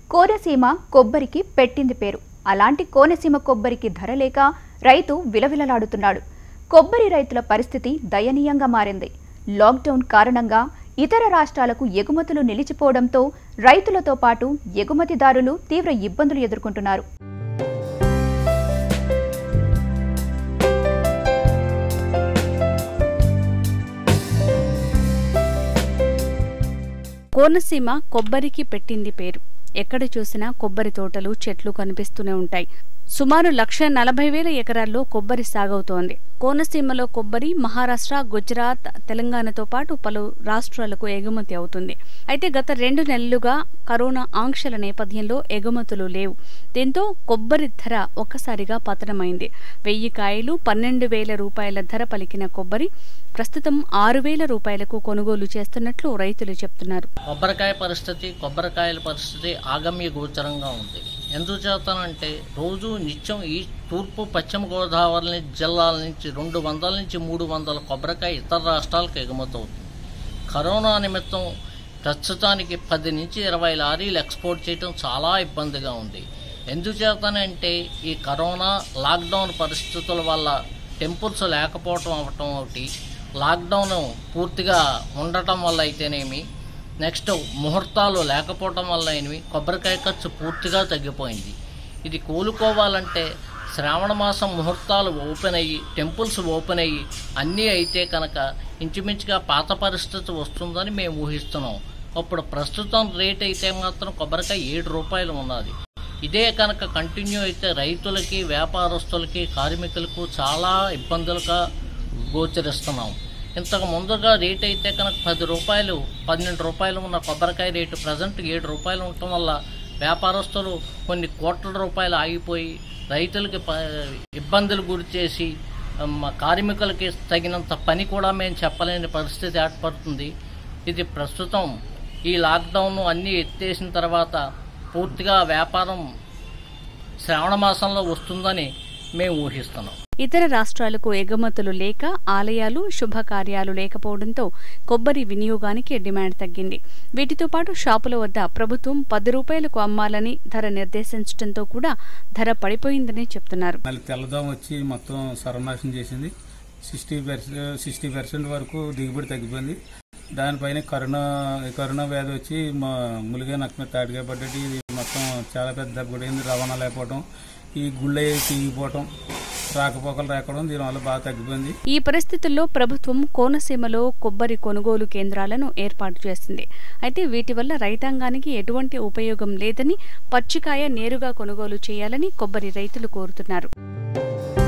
కోనసీమ కొబ్బరికి పెట్టింది పేరు అలాంటి కోనసీమ కొబ్బరికి ధర లేక రైతు విలవిలలాడుతున్నాడు కొబ్బరి రైతుల పరిస్థితి దయనీయంగా మారింది లాక్డౌన్ కారణంగా ఇతర రాష్ట్రాలకు ఎగుమతులు నిలిచిపోవడంతో రైతులతో పాటు ఎగుమతిదారులు తీవ్ర ఇబ్బందులు ఎదుర్కొంటున్నారు కోనసీమ కొబ్బరికి పెట్టింది పేరు ఎక్కడ చూసినా కొబ్బరి తోటలు చెట్లు కనిపిస్తూనే ఉంటాయి సుమారు లక్ష నలభై వేల ఎకరాల్లో కొబ్బరి సాగవుతోంది కోనసీమలో కొబ్బరి మహారాష్ట్ర గుజరాత్ తెలంగాణతో పాటు పలు రాష్ట్రాలకు ఎగుమతి అవుతుంది అయితే గత రెండు నెలలుగా కరోనా ఆంక్షల నేపథ్యంలో ఎగుమతులు లేవు దీంతో కొబ్బరి ధర ఒక్కసారిగా పతనమైంది వెయ్యి కాయలు పన్నెండు వేల రూపాయల ధర పలికిన కొబ్బరి ప్రస్తుతం ఆరు వేల రూపాయలకు కొనుగోలు చేస్తున్నట్లు రైతులు చెప్తున్నారు కొబ్బరికాయ పరిస్థితి కొబ్బరికాయల పరిస్థితి ఆగమ్య గోచరంగా ఉంది ఎందుచేతనంటే రోజు నిత్యం ఈ తూర్పు పశ్చిమ గోదావరి జిల్లాల నుంచి రెండు వందల నుంచి మూడు వందల కొబ్బరికాయ ఇతర రాష్ట్రాలకు ఎగుమతవుతుంది కరోనా నిమిత్తం ప్రస్తుతానికి పది నుంచి ఇరవై లారీలు ఎక్స్పోర్ట్ చేయడం చాలా ఇబ్బందిగా ఉంది ఎందుచేతనంటే ఈ కరోనా లాక్డౌన్ పరిస్థితుల వల్ల టెంపుల్స్ లేకపోవటం అవటం ఒకటి లాక్డౌన్ పూర్తిగా ఉండటం వల్ల అయితేనేమి నెక్స్ట్ ముహూర్తాలు లేకపోవటం వల్ల అయినవి కొబ్బరికాయ ఖర్చు పూర్తిగా తగ్గిపోయింది ఇది కోలుకోవాలంటే శ్రావణ మాసం ముహూర్తాలు ఓపెన్ అయ్యి టెంపుల్స్ ఓపెన్ అయ్యి అన్నీ అయితే కనుక ఇంచుమించుగా పాత పరిస్థితి వస్తుందని మేము ఊహిస్తున్నాం అప్పుడు ప్రస్తుతం రేట్ అయితే మాత్రం కొబ్బరికాయ ఏడు రూపాయలు ఉన్నది ఇదే కనుక కంటిన్యూ అయితే రైతులకి వ్యాపారస్తులకి కార్మికులకు చాలా ఇబ్బందులుగా గోచరిస్తున్నాం ఇంతకు ముందుగా రేట్ అయితే కనుక పది రూపాయలు పన్నెండు రూపాయలు ఉన్న కొబ్బరికాయ రేటు ప్రజెంట్ ఏడు రూపాయలు ఉండటం వల్ల వ్యాపారస్తులు కొన్ని కోట్ల రూపాయలు ఆగిపోయి రైతులకి ప ఇబ్బందులు గురి చేసి మ, కార్మికులకి తగినంత పని కూడా మేము చెప్పలేని పరిస్థితి ఏర్పడుతుంది ఇది ప్రస్తుతం ఈ లాక్డౌన్ అన్నీ ఎత్తేసిన తర్వాత పూర్తిగా వ్యాపారం శ్రావణ మాసంలో వస్తుందని మేము ఊహిస్తున్నాం ఇతర రాష్ట్రాలకు ఎగుమతులు లేక ఆలయాలు శుభకార్యాలు లేకపోవడంతో కొబ్బరి వినియోగానికి డిమాండ్ తగ్గింది వీటితో పాటు షాపుల వద్ద ప్రభుత్వం పది రూపాయలకు అమ్మాలని ధర నిర్దేశించడంతో కూడా ధర పడిపోయిందని చెప్తున్నారు మళ్ళీ తెల్లదోమ వచ్చి మొత్తం సర్వనాశనం చేసింది సిక్స్టీ పర్సెంట్ సిక్స్టీ పర్సెంట్ వరకు దిగుబడి తగ్గిపోయింది దానిపైన కరోనా కరోనా వ్యాధి వచ్చి మా ములిగా నక్క మీద తాటిగా పడ్డట్టు ఇది మొత్తం చాలా పెద్ద దెబ్బ కొట్టింది రవాణా లేకపోవడం ఈ గుళ్ళ తిరిగిపోవటం రాకపోకలు రాకపోవడం దీనివల్ల బాగా తగ్గిపోయింది ఈ పరిస్థితుల్లో ప్రభుత్వం కోనసీమలో కొబ్బరి కొనుగోలు కేంద్రాలను ఏర్పాటు చేసింది అయితే వీటి వల్ల రైతాంగానికి ఎటువంటి ఉపయోగం లేదని పచ్చికాయ నేరుగా కొనుగోలు చేయాలని కొబ్బరి రైతులు కోరుతున్నారు